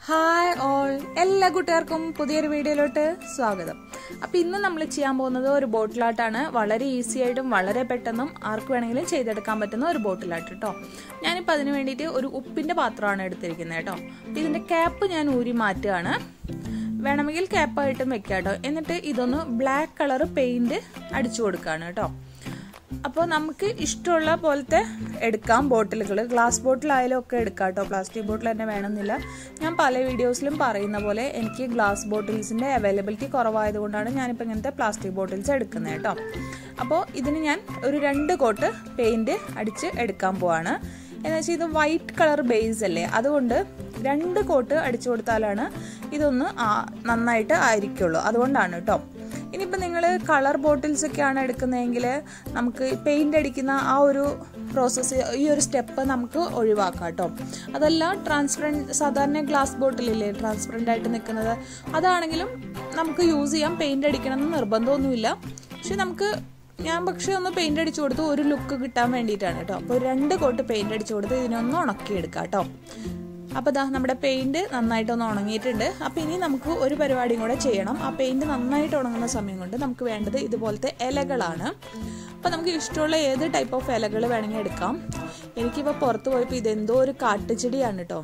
hi all എല്ലാ കൂട്ടുകാർക്കും പുതിയൊരു വീഡിയോയിലോട്ട് സ്വാഗതം അപ്പോൾ ഇന്ന് നമ്മൾ ചെയ്യാൻ പോകുന്നത് ഒരു ബോട്ടിലാട്ടാണ് വളരെ ഈസി ആയിട്ടും വളരെ പെട്ടെന്നും ആർക്ക് വേണമെങ്കിലും ചെയ്തെടുക്കാൻ പറ്റുന്ന ഒരു ബോട്ടിലാട്ട് കേട്ടോ ഞാനിപ്പോൾ അതിന് വേണ്ടിയിട്ട് ഒരു ഉപ്പിൻ്റെ പാത്രമാണ് എടുത്തിരിക്കുന്നത് കേട്ടോ അപ്പോൾ ഇതിൻ്റെ ക്യാപ്പ് ഞാൻ ഊരി മാറ്റുകയാണ് വേണമെങ്കിൽ ക്യാപ്പായിട്ടും വെക്കാം കേട്ടോ എന്നിട്ട് ഇതൊന്ന് ബ്ലാക്ക് കളർ പെയിൻറ് അടിച്ചു കൊടുക്കുകയാണ് കേട്ടോ അപ്പോൾ നമുക്ക് ഇഷ്ടമുള്ള പോലത്തെ എടുക്കാം ബോട്ടിലുകൾ ഗ്ലാസ് ബോട്ടിലായാലും ഒക്കെ എടുക്കാം കേട്ടോ പ്ലാസ്റ്റിക് ബോട്ടിൽ തന്നെ വേണമെന്നില്ല ഞാൻ പല വീഡിയോസിലും പറയുന്ന പോലെ എനിക്ക് ഗ്ലാസ് ബോട്ടിൽസിൻ്റെ അവൈലബിലിറ്റി കുറവായതുകൊണ്ടാണ് ഞാനിപ്പോൾ ഇങ്ങനത്തെ പ്ലാസ്റ്റിക് ബോട്ടിൽസ് എടുക്കുന്നത് കേട്ടോ അപ്പോൾ ഇതിന് ഞാൻ ഒരു രണ്ട് കോട്ട് പെയിൻറ് അടിച്ച് എടുക്കാൻ പോവാണ് എന്ന് വെച്ചാൽ ഇത് വൈറ്റ് കളർ ബേസ് അല്ലേ അതുകൊണ്ട് രണ്ട് കോട്ട് അടിച്ചു കൊടുത്താലാണ് ഇതൊന്ന് നന്നായിട്ട് ആയിരിക്കുള്ളൂ അതുകൊണ്ടാണ് കേട്ടോ ഇനിയിപ്പോൾ നിങ്ങൾ കളർ ബോട്ടിൽസ് ഒക്കെയാണ് എടുക്കുന്നതെങ്കിൽ നമുക്ക് പെയിൻ്റ് അടിക്കുന്ന ആ ഒരു പ്രോസസ്സ് ഈ ഒരു സ്റ്റെപ്പ് നമുക്ക് ഒഴിവാക്കാം കേട്ടോ അതല്ല ട്രാൻസ്പെറൻറ്റ് സാധാരണ ഗ്ലാസ് ബോട്ടിലില്ലേ ട്രാൻസ്പെറൻ്റ് ആയിട്ട് നിൽക്കുന്നത് അതാണെങ്കിലും നമുക്ക് യൂസ് ചെയ്യാം പെയിൻ്റ് അടിക്കണമെന്ന് നിർബന്ധമൊന്നുമില്ല പക്ഷെ നമുക്ക് ഞാൻ പക്ഷേ ഒന്ന് പെയിൻ്റ് അടിച്ചു കൊടുത്തു ഒരു ലുക്ക് കിട്ടാൻ വേണ്ടിയിട്ടാണ് കേട്ടോ അപ്പോൾ രണ്ട് കോട്ട് പെയിൻ്റ് അടിച്ചു കൊടുത്ത് ഇതിനൊന്ന് ഉണക്കിയെടുക്കാം കേട്ടോ അപ്പോൾ ഇതാ നമ്മുടെ പെയിൻറ് നന്നായിട്ടൊന്ന് ഉണങ്ങിയിട്ടുണ്ട് അപ്പോൾ ഇനി നമുക്ക് ഒരു പരിപാടിയും കൂടെ ചെയ്യണം ആ പെയിൻറ് നന്നായിട്ട് ഉണങ്ങുന്ന സമയം കൊണ്ട് നമുക്ക് വേണ്ടത് ഇതുപോലത്തെ ഇലകളാണ് അപ്പോൾ നമുക്ക് ഇഷ്ടമുള്ള ഏത് ടൈപ്പ് ഓഫ് ഇലകൾ വേണമെങ്കിൽ എടുക്കാം എനിക്കിപ്പോൾ പുറത്ത് പോയപ്പോൾ ഇതെന്തോ ഒരു കാട്ടുചെടിയാണ് കേട്ടോ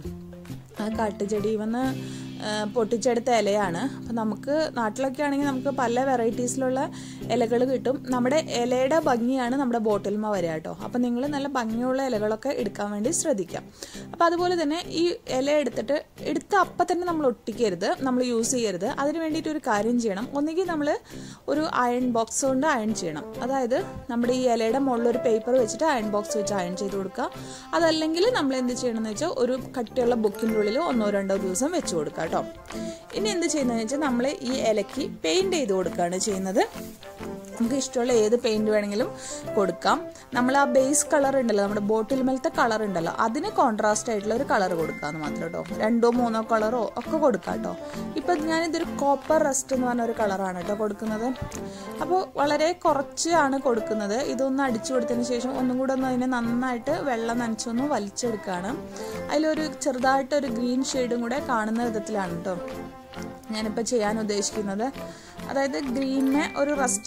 ആ കാട്ടുചെടി വന്ന് പൊട്ടിച്ചെടുത്ത ഇലയാണ് അപ്പം നമുക്ക് നാട്ടിലൊക്കെ ആണെങ്കിൽ നമുക്ക് പല വെറൈറ്റീസിലുള്ള ഇലകൾ കിട്ടും നമ്മുടെ ഇലയുടെ ഭംഗിയാണ് നമ്മുടെ ബോട്ടിൽമ വരിക കേട്ടോ അപ്പം നിങ്ങൾ നല്ല ഭംഗിയുള്ള ഇലകളൊക്കെ എടുക്കാൻ വേണ്ടി ശ്രദ്ധിക്കാം അപ്പോൾ അതുപോലെ തന്നെ ഈ ഇല എടുത്തിട്ട് എടുത്ത അപ്പം തന്നെ നമ്മൾ ഒട്ടിക്കരുത് നമ്മൾ യൂസ് ചെയ്യരുത് അതിന് വേണ്ടിയിട്ട് ഒരു കാര്യം ചെയ്യണം ഒന്നുകിൽ നമ്മൾ ഒരു അയൺ ബോക്സ് കൊണ്ട് അയൺ ചെയ്യണം അതായത് നമ്മുടെ ഈ ഇലയുടെ മുകളിൽ ഒരു പേപ്പർ വെച്ചിട്ട് അയൺ ബോക്സ് വെച്ച് അയൺ ചെയ്ത് കൊടുക്കുക അതല്ലെങ്കിൽ നമ്മൾ എന്ത് ചെയ്യണമെന്ന് വെച്ചാൽ ഒരു കട്ടിയുള്ള ബുക്കിൻ്റെ ഉള്ളിൽ ഒന്നോ രണ്ടോ ദിവസം വെച്ച് കൊടുക്കുക കേട്ടോ ഇനി എന്ത് ചെയ്യുന്നതെന്ന് വെച്ചാൽ നമ്മൾ ഈ ഇലയ്ക്ക് പെയിൻറ് ചെയ്ത് കൊടുക്കുകയാണ് ചെയ്യുന്നത് നമുക്ക് ഇഷ്ടമുള്ള ഏത് പെയിന്റ് വേണമെങ്കിലും കൊടുക്കാം നമ്മൾ ആ ബേസ് കളർ ഉണ്ടല്ലോ നമ്മുടെ ബോട്ടിൽ മേലത്തെ കളർ ഉണ്ടല്ലോ അതിന് കോൺട്രാസ്റ്റ് ആയിട്ടുള്ള ഒരു കളർ കൊടുക്കാന്ന് മാത്രം കേട്ടോ രണ്ടോ മൂന്നോ കളറോ ഒക്കെ കൊടുക്കാം കേട്ടോ ഇപ്പം ഞാനിതൊരു കോപ്പർ റസ്റ്റ് എന്ന് പറഞ്ഞ ഒരു കളറാണ് കേട്ടോ കൊടുക്കുന്നത് അപ്പോൾ വളരെ കുറച്ചാണ് കൊടുക്കുന്നത് ഇതൊന്ന് അടിച്ചു കൊടുത്തതിന് ശേഷം ഒന്നും കൂടെ ഒന്ന് അതിനെ നന്നായിട്ട് വെള്ളം നനച്ചൊന്ന് വലിച്ചെടുക്കുകയാണ് അതിലൊരു ചെറുതായിട്ടൊരു ഗ്രീൻ ഷെയ്ഡും കൂടെ കാണുന്ന വിധത്തിലാണ് കേട്ടോ ഞാനിപ്പോൾ ചെയ്യാൻ ഉദ്ദേശിക്കുന്നത് അതായത് ഗ്രീനിന് ഒരു റസ്റ്റ്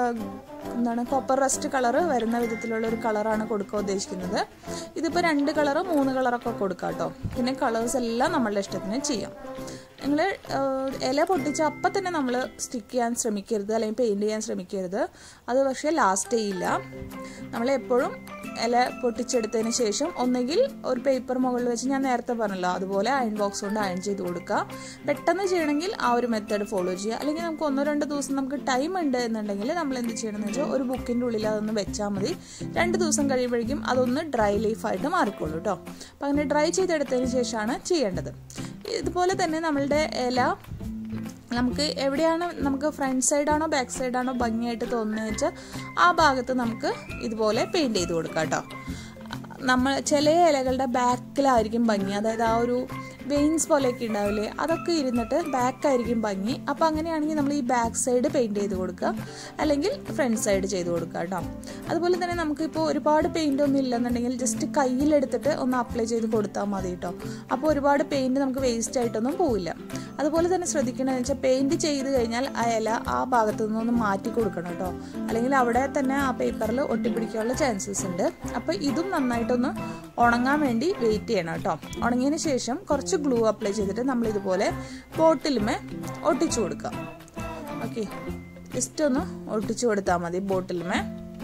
എന്താണ് കോപ്പർ റസ്റ്റ് കളറ് വരുന്ന വിധത്തിലുള്ള ഒരു കളറാണ് കൊടുക്കാൻ ഉദ്ദേശിക്കുന്നത് ഇതിപ്പോൾ രണ്ട് കളറോ മൂന്ന് കളറൊക്കെ കൊടുക്കാം കേട്ടോ പിന്നെ കളേഴ്സ് എല്ലാം നമ്മളുടെ ഇഷ്ടത്തിന് ചെയ്യാം നിങ്ങൾ ഇല പൊട്ടിച്ച് അപ്പം തന്നെ നമ്മൾ സ്റ്റിക്ക് ചെയ്യാൻ ശ്രമിക്കരുത് അല്ലെങ്കിൽ പെയിൻറ് ചെയ്യാൻ ശ്രമിക്കരുത് അത് പക്ഷേ ലാസ്റ്റ് ചെയ്യില്ല നമ്മൾ എപ്പോഴും ഇല പൊട്ടിച്ചെടുത്തതിന് ശേഷം ഒന്നുകിൽ ഒരു പേപ്പർ മുകളിൽ വെച്ച് ഞാൻ നേരത്തെ പറഞ്ഞല്ലോ അതുപോലെ അയൺ ബോക്സ് കൊണ്ട് അയൺ ചെയ്ത് കൊടുക്കുക പെട്ടെന്ന് ചെയ്യണമെങ്കിൽ ആ ഒരു മെത്തേഡ് ഫോളോ ചെയ്യുക അല്ലെങ്കിൽ നമുക്ക് ഒന്നോ രണ്ടോ ദിവസം നമുക്ക് ടൈം ഉണ്ട് എന്നുണ്ടെങ്കിൽ നമ്മൾ എന്ത് ചെയ്യണമെന്ന് വെച്ചാൽ ഒരു ബുക്കിൻ്റെ ഉള്ളിൽ അതൊന്ന് വെച്ചാൽ മതി രണ്ട് ദിവസം കഴിയുമ്പോഴേക്കും അതൊന്ന് ഡ്രൈ ലീഫായിട്ട് മാറിക്കോളൂ കേട്ടോ അപ്പം അങ്ങനെ ഡ്രൈ ചെയ്തെടുത്തതിന് ശേഷമാണ് ചെയ്യേണ്ടത് ഇതുപോലെ തന്നെ നമ്മളുടെ ഇല നമുക്ക് എവിടെയാണ് നമുക്ക് ഫ്രണ്ട് സൈഡാണോ ബാക്ക് സൈഡാണോ ഭംഗിയായിട്ട് തോന്നുന്നത് വെച്ചാൽ ആ ഭാഗത്ത് നമുക്ക് ഇതുപോലെ പെയിൻറ് ചെയ്ത് കൊടുക്കാം കേട്ടോ നമ്മൾ ചില ഇലകളുടെ ബാക്കിലായിരിക്കും ഭംഗി അതായത് ആ ഒരു വെയിൻസ് പോലെയൊക്കെ ഉണ്ടാവില്ലേ അതൊക്കെ ഇരുന്നിട്ട് ബാക്കായിരിക്കും ഭംഗി അപ്പോൾ അങ്ങനെയാണെങ്കിൽ നമ്മൾ ഈ ബാക്ക് സൈഡ് പെയിൻറ് ചെയ്ത് കൊടുക്കുക അല്ലെങ്കിൽ ഫ്രണ്ട് സൈഡ് ചെയ്ത് കൊടുക്കുക കേട്ടോ അതുപോലെ തന്നെ നമുക്കിപ്പോൾ ഒരുപാട് പെയിൻ്റ് ഒന്നും ഇല്ലെന്നുണ്ടെങ്കിൽ ജസ്റ്റ് കയ്യിലെടുത്തിട്ട് ഒന്ന് അപ്ലൈ ചെയ്ത് കൊടുത്താൽ മതി കേട്ടോ അപ്പോൾ ഒരുപാട് പെയിൻറ് നമുക്ക് വേസ്റ്റ് ആയിട്ടൊന്നും പോവില്ല അതുപോലെ തന്നെ ശ്രദ്ധിക്കണമെന്ന് വെച്ചാൽ പെയിൻറ് ചെയ്ത് കഴിഞ്ഞാൽ ആ ഇല ആ ഭാഗത്തു നിന്നൊന്ന് മാറ്റി കൊടുക്കണം കേട്ടോ അല്ലെങ്കിൽ അവിടെ തന്നെ ആ പേപ്പറിൽ ഒട്ടിപ്പിടിക്കാനുള്ള ചാൻസസ് ഉണ്ട് അപ്പോൾ ഇതും നന്നായിട്ടൊന്ന് ഉണങ്ങാൻ വേണ്ടി വെയിറ്റ് ചെയ്യണം കേട്ടോ ഉണങ്ങിയതിന് ശേഷം കുറച്ച് ഗ്ലൂ അപ്ലൈ ചെയ്തിട്ട് നമ്മൾ ഇതുപോലെ ബോട്ടിലുമേ ഒട്ടിച്ചു കൊടുക്കാം ഓക്കെ ജസ്റ്റ് ഒന്ന് ഒട്ടിച്ചു കൊടുത്താൽ മതി ബോട്ടിലുമേ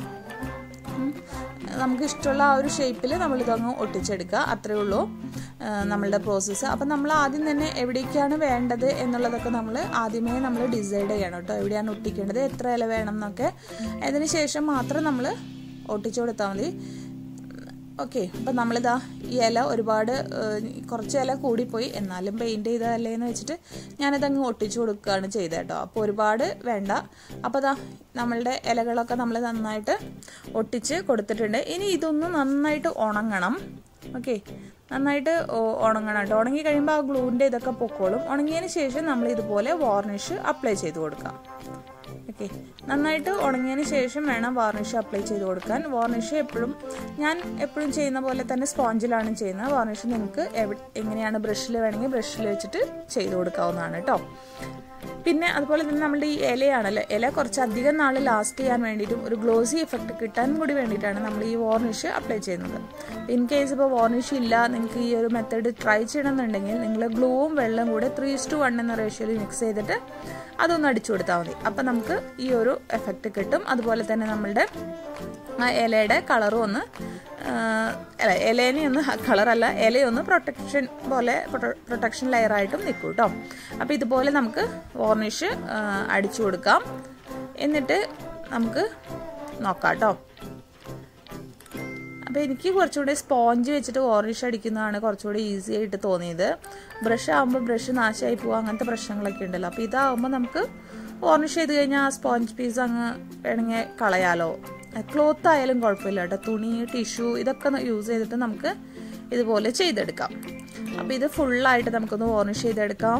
നമുക്ക് ഇഷ്ടമുള്ള ആ ഒരു ഷേപ്പിൽ നമ്മളിതങ്ങ് ഒട്ടിച്ചെടുക്കുക അത്രേ ഉള്ളൂ നമ്മളുടെ പ്രോസസ്സ് അപ്പം നമ്മൾ ആദ്യം തന്നെ എവിടേക്കാണ് വേണ്ടത് എന്നുള്ളതൊക്കെ നമ്മൾ ആദ്യമേ നമ്മൾ ഡിസൈഡ് ചെയ്യണം കേട്ടോ എവിടെയാണ് ഒട്ടിക്കേണ്ടത് എത്ര ഇല വേണം എന്നൊക്കെ അതിന് ശേഷം മാത്രം നമ്മൾ ഒട്ടിച്ചു കൊടുത്താൽ മതി ഓക്കെ അപ്പം നമ്മളിതാ ഈ ഇല ഒരുപാട് കുറച്ച് ഇല കൂടിപ്പോയി എന്നാലും പെയിൻറ് ചെയ്തതല്ലേ എന്ന് വെച്ചിട്ട് ഞാനിതങ്ങ് ഒട്ടിച്ചു കൊടുക്കുകയാണ് ചെയ്തത് കേട്ടോ അപ്പോൾ ഒരുപാട് വേണ്ട അപ്പോൾ ദാ നമ്മളുടെ ഇലകളൊക്കെ നമ്മൾ നന്നായിട്ട് ഒട്ടിച്ച് കൊടുത്തിട്ടുണ്ട് ഇനി ഇതൊന്ന് നന്നായിട്ട് ഉണങ്ങണം ഓക്കെ നന്നായിട്ട് ഉണങ്ങണം കേട്ടോ ഉണങ്ങി കഴിയുമ്പോൾ ആ ഗ്ലൂവിൻ്റെ ഇതൊക്കെ പൊക്കോളും ഉണങ്ങിയതിന് ശേഷം നമ്മൾ ഇതുപോലെ വാർണിഷ് അപ്ലൈ ചെയ്ത് കൊടുക്കാം ഓക്കെ നന്നായിട്ട് ഉണങ്ങിയതിന് ശേഷം വേണം വാർണിഷ് അപ്ലൈ ചെയ്ത് കൊടുക്കാൻ വാർണിഷ് എപ്പോഴും ഞാൻ എപ്പോഴും ചെയ്യുന്ന പോലെ തന്നെ സ്പോഞ്ചിലാണ് ചെയ്യുന്നത് വാർണിഷ് നിങ്ങൾക്ക് എങ്ങനെയാണ് ബ്രഷിൽ വേണമെങ്കിൽ ബ്രഷിൽ വെച്ചിട്ട് ചെയ്ത് കൊടുക്കാവുന്നതാണ് കേട്ടോ പിന്നെ അതുപോലെ തന്നെ നമ്മുടെ ഈ ഇലയാണല്ലോ ഇല കുറച്ച് അധികം നാൾ ലാസ്റ്റ് ചെയ്യാൻ വേണ്ടിയിട്ടും ഒരു ഗ്ലോസി എഫക്റ്റ് കിട്ടാൻ കൂടി വേണ്ടിയിട്ടാണ് നമ്മൾ ഈ വാർണിഷ് അപ്ലൈ ചെയ്യുന്നത് ഇൻ കേസ് ഇപ്പോൾ വാർണിഷ് ഇല്ല നിങ്ങൾക്ക് ഈ ഒരു മെത്തേഡ് ട്രൈ ചെയ്യണമെന്നുണ്ടെങ്കിൽ നിങ്ങൾ ഗ്ലൂവും വെള്ളം കൂടെ ത്രീ ടു വൺ എന്ന റേഷ്യോയിൽ മിക്സ് ചെയ്തിട്ട് അതൊന്ന് അടിച്ചു കൊടുത്താൽ മതി അപ്പം നമുക്ക് ഈ ഒരു എഫക്റ്റ് കിട്ടും അതുപോലെ തന്നെ നമ്മളുടെ ആ ഇലയുടെ കളറും ഒന്ന് അല്ല ഇലേനെ ഒന്ന് കളറല്ല ഇലയൊന്ന് പ്രൊട്ടക്ഷൻ പോലെ പ്രൊട്ടക്ഷൻ ലെയറായിട്ടും നിൽക്കും കേട്ടോ അപ്പോൾ ഇതുപോലെ നമുക്ക് വാർണിഷ് അടിച്ചു കൊടുക്കാം എന്നിട്ട് നമുക്ക് നോക്കാം കേട്ടോ അപ്പോൾ എനിക്ക് കുറച്ചുകൂടി സ്പോഞ്ച് വെച്ചിട്ട് വാർണിഷ് അടിക്കുന്നതാണ് കുറച്ചുകൂടി ഈസി ആയിട്ട് തോന്നിയത് ബ്രഷ് ആകുമ്പോൾ ബ്രഷ് നാശമായി പോകുക അങ്ങനത്തെ പ്രശ്നങ്ങളൊക്കെ ഉണ്ടല്ലോ അപ്പോൾ ഇതാകുമ്പോൾ നമുക്ക് വാർണിഷ് ചെയ്ത് കഴിഞ്ഞാൽ ആ സ്പോഞ്ച് പീസ് അങ്ങ് വേണമെങ്കിൽ കളയാലോ ക്ലോത്ത് ആയാലും കുഴപ്പമില്ല കേട്ടോ തുണി ടിഷ്യൂ ഇതൊക്കെ യൂസ് ചെയ്തിട്ട് നമുക്ക് ഇതുപോലെ ചെയ്തെടുക്കാം അപ്പോൾ ഇത് ഫുള്ളായിട്ട് നമുക്കൊന്ന് വാർണിഷ് ചെയ്തെടുക്കാം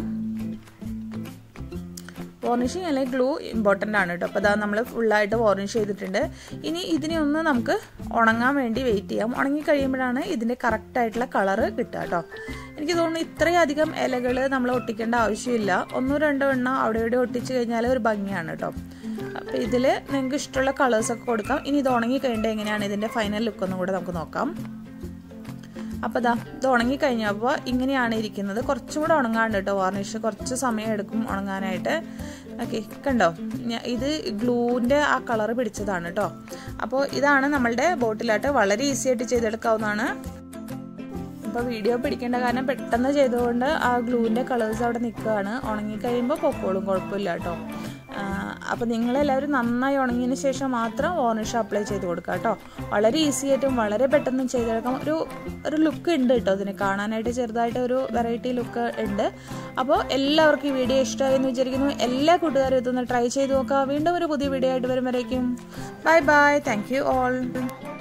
വാർണിഷിങ് അല്ലെങ്കിൽ ഗ്ലൂ ഇമ്പോർട്ടൻ്റ് ആണ് കേട്ടോ അപ്പോൾ അതാ നമ്മൾ ഫുള്ളായിട്ട് വാർണിഷ് ചെയ്തിട്ടുണ്ട് ഇനി ഇതിനെ ഒന്ന് നമുക്ക് ഉണങ്ങാൻ വേണ്ടി വെയിറ്റ് ചെയ്യാം ഉണങ്ങി കഴിയുമ്പോഴാണ് ഇതിൻ്റെ കറക്റ്റായിട്ടുള്ള കളറ് കിട്ടുക കേട്ടോ എനിക്ക് തോന്നുന്നു ഇത്രയധികം ഇലകൾ നമ്മൾ ഒട്ടിക്കേണ്ട ആവശ്യമില്ല ഒന്നോ രണ്ടോ എണ്ണം അവിടെ ഇവിടെ ഒട്ടിച്ച് കഴിഞ്ഞാൽ ഒരു ഭംഗിയാണ് കേട്ടോ അപ്പോൾ ഇതിൽ നിങ്ങൾക്ക് ഇഷ്ടമുള്ള കളേഴ്സൊക്കെ കൊടുക്കാം ഇനി ഇത് ഉണങ്ങി കഴിഞ്ഞിട്ട് എങ്ങനെയാണ് ഇതിൻ്റെ ഫൈനൽ ലുക്ക് ഒന്നും കൂടെ നമുക്ക് നോക്കാം അപ്പോൾ ദാ ഇത് ഉണങ്ങി കഴിഞ്ഞപ്പോൾ ഇങ്ങനെയാണ് ഇരിക്കുന്നത് കുറച്ചും കൂടെ ഉണങ്ങാണ്ട് കേട്ടോ വാർണിഷ് കുറച്ച് സമയം എടുക്കും ഉണങ്ങാനായിട്ട് ഓക്കെ കണ്ടോ ഇത് ഗ്ലൂവിൻ്റെ ആ കളറ് പിടിച്ചതാണ് കേട്ടോ അപ്പോൾ ഇതാണ് നമ്മളുടെ ബോട്ടിലായിട്ട് വളരെ ഈസി ആയിട്ട് ചെയ്തെടുക്കാവുന്നതാണ് അപ്പോൾ വീഡിയോ പിടിക്കേണ്ട കാരണം പെട്ടെന്ന് ചെയ്തുകൊണ്ട് ആ ഗ്ലൂവിൻ്റെ കളേഴ്സ് അവിടെ നിൽക്കുകയാണ് ഉണങ്ങിക്കഴിയുമ്പോൾ പൊക്കോളും കുഴപ്പമില്ല കേട്ടോ അപ്പോൾ നിങ്ങളെല്ലാവരും നന്നായി ഉണങ്ങിയതിന് ശേഷം മാത്രം വാർണിഷ് അപ്ലൈ ചെയ്ത് കൊടുക്കുക കേട്ടോ വളരെ ഈസി ആയിട്ടും വളരെ പെട്ടെന്ന് ചെയ്തെടുക്കാം ഒരു ഒരു ലുക്ക് ഉണ്ട് കേട്ടോ ഇതിന് കാണാനായിട്ട് ചെറുതായിട്ട് ഒരു വെറൈറ്റി ലുക്ക് ഉണ്ട് അപ്പോൾ എല്ലാവർക്കും ഈ വീഡിയോ ഇഷ്ടമായി എന്ന് വിചാരിക്കുന്നു എല്ലാ കൂട്ടുകാരും ഇതൊന്ന് ട്രൈ ചെയ്ത് നോക്കുക വീണ്ടും ഒരു പുതിയ വീഡിയോ ആയിട്ട് വരുമ്പോഴേക്കും bye bye thank you all